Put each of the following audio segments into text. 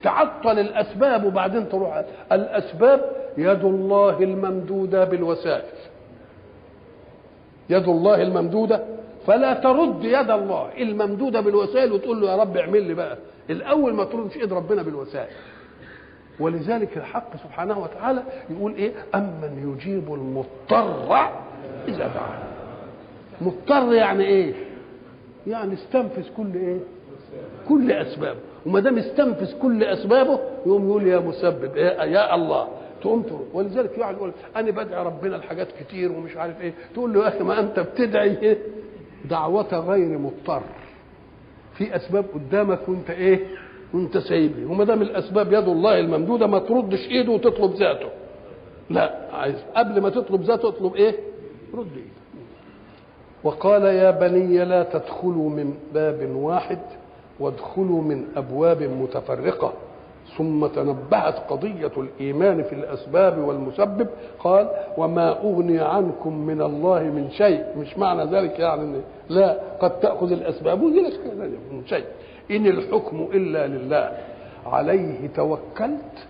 تعطل الاسباب وبعدين تروح الاسباب يد الله الممدوده بالوسائل يد الله الممدوده فلا ترد يد الله الممدوده بالوسائل وتقول له يا رب اعمل لي بقى الاول ما تردش ايد ربنا بالوسائل ولذلك الحق سبحانه وتعالى يقول ايه امن يجيب المضطر اذا دعاه مضطر يعني ايه يعني استنفذ كل ايه كل اسبابه وما دام استنفذ كل اسبابه يقوم يقول يا مسبب يا, يا الله تقوم تقول ولذلك يقعد يقول انا بدعي ربنا الحاجات كتير ومش عارف ايه تقول له يا اخي ما انت بتدعي ايه دعوة غير مضطر في اسباب قدامك وانت ايه وانت سايبني وما دام الاسباب يد الله الممدوده ما تردش ايده وتطلب ذاته لا عايز قبل ما تطلب ذاته اطلب ايه رد ايده وقال يا بني لا تدخلوا من باب واحد وادخلوا من ابواب متفرقه ثم تنبهت قضيه الايمان في الاسباب والمسبب قال وما اغني عنكم من الله من شيء مش معنى ذلك يعني لا قد تاخذ الاسباب ويجي لك من شيء ان الحكم الا لله عليه توكلت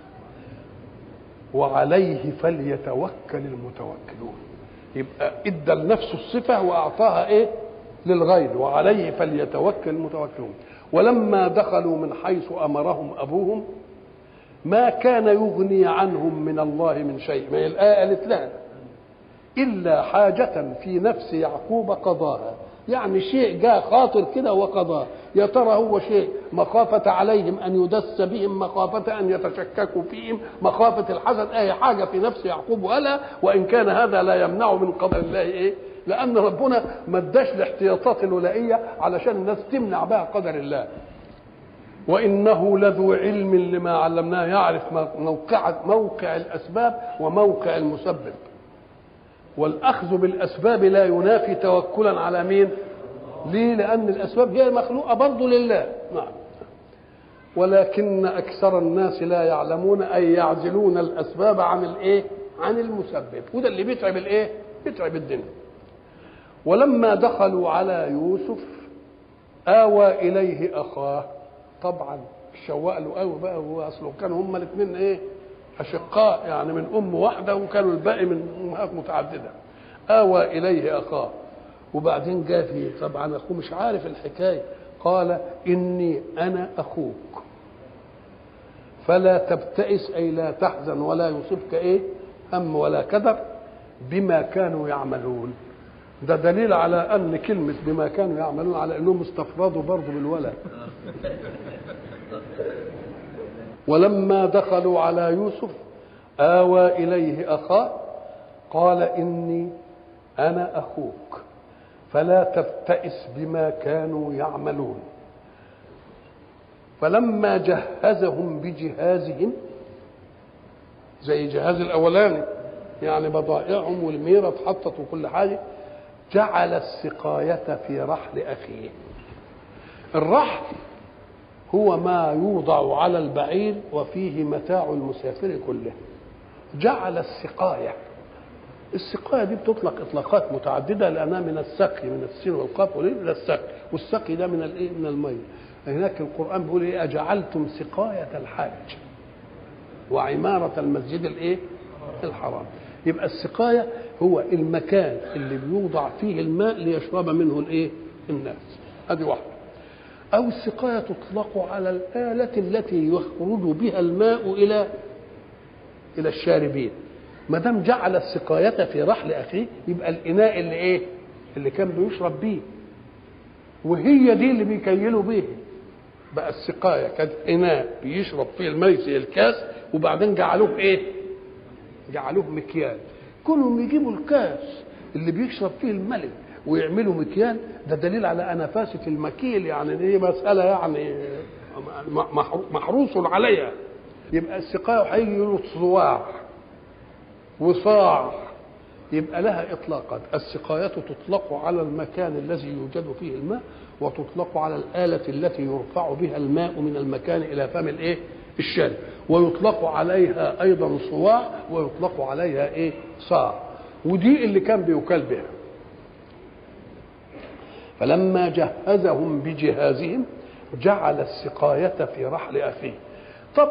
وعليه فليتوكل المتوكلون يبقى ادى لنفسه الصفه واعطاها ايه للغير وعليه فليتوكل المتوكلون ولما دخلوا من حيث امرهم ابوهم ما كان يغني عنهم من الله من شيء ما هي الايه قالت لها الا حاجه في نفس يعقوب قضاها يعني شيء جاء خاطر كده وقضاه يا ترى هو شيء مخافة عليهم أن يدس بهم مخافة أن يتشككوا فيهم مخافة الحسد أي حاجة في نفس يعقوب ولا وإن كان هذا لا يمنع من قدر الله إيه لأن ربنا ما اداش الاحتياطات الولائية علشان الناس تمنع بها قدر الله وإنه لذو علم لما علمناه يعرف موقع موقع الأسباب وموقع المسبب والأخذ بالأسباب لا ينافي توكلا على مين ليه لأن الأسباب هي مخلوقة برضه لله نعم ولكن أكثر الناس لا يعلمون أي يعزلون الأسباب عن الإيه عن المسبب وده اللي بيتعب الإيه بيتعب الدنيا ولما دخلوا على يوسف آوى إليه أخاه طبعا الشواء له قوي بقى هو أصله كانوا هما الاثنين إيه أشقاء يعني من أم واحدة وكانوا الباقي من أمهات متعددة آوى إليه أخاه وبعدين جاء فيه طبعا أخوه مش عارف الحكاية قال إني أنا أخوك فلا تبتئس أي لا تحزن ولا يصيبك إيه هم ولا كدر بما كانوا يعملون ده دليل على أن كلمة بما كانوا يعملون على أنهم استفردوا برضه بالولد ولما دخلوا على يوسف آوى إليه أخاه قال إني أنا أخوك فلا تبتئس بما كانوا يعملون فلما جهزهم بجهازهم زي جهاز الأولاني يعني بضائعهم والميرة اتحطت وكل حاجة جعل السقاية في رحل أخيه الرحل هو ما يوضع على البعير وفيه متاع المسافر كله جعل السقاية السقاية دي بتطلق إطلاقات متعددة لأنها من السقي من السين والقاف إلى السقي والسقي ده من الإيه من المية هناك القرآن بيقول إيه أجعلتم سقاية الحاج وعمارة المسجد الإيه الحرام يبقى السقاية هو المكان اللي بيوضع فيه الماء ليشرب منه الإيه الناس هذه واحدة أو السقاية تطلق على الآلة التي يخرج بها الماء إلى إلى الشاربين ما دام جعل السقاية في رحل أخيه يبقى الإناء اللي إيه؟ اللي كان بيشرب بيه وهي دي اللي بيكيلوا بيه بقى السقاية كانت إناء بيشرب فيه الماء زي الكاس وبعدين جعلوه إيه؟ جعلوه مكيال كلهم يجيبوا الكاس اللي بيشرب فيه الملك ويعملوا مكيال ده دليل على انفاسه المكيل يعني دي مساله يعني محروس عليها يبقى السقايه هيجي يقولوا صواع وصاع يبقى لها اطلاقات السقايه تطلق على المكان الذي يوجد فيه الماء وتطلق على الاله التي يرفع بها الماء من المكان الى فم الايه الشارب ويطلق عليها ايضا صواع ويطلق عليها ايه صاع ودي اللي كان بيكال بها فلما جهزهم بجهازهم جعل السقاية في رحل أخيه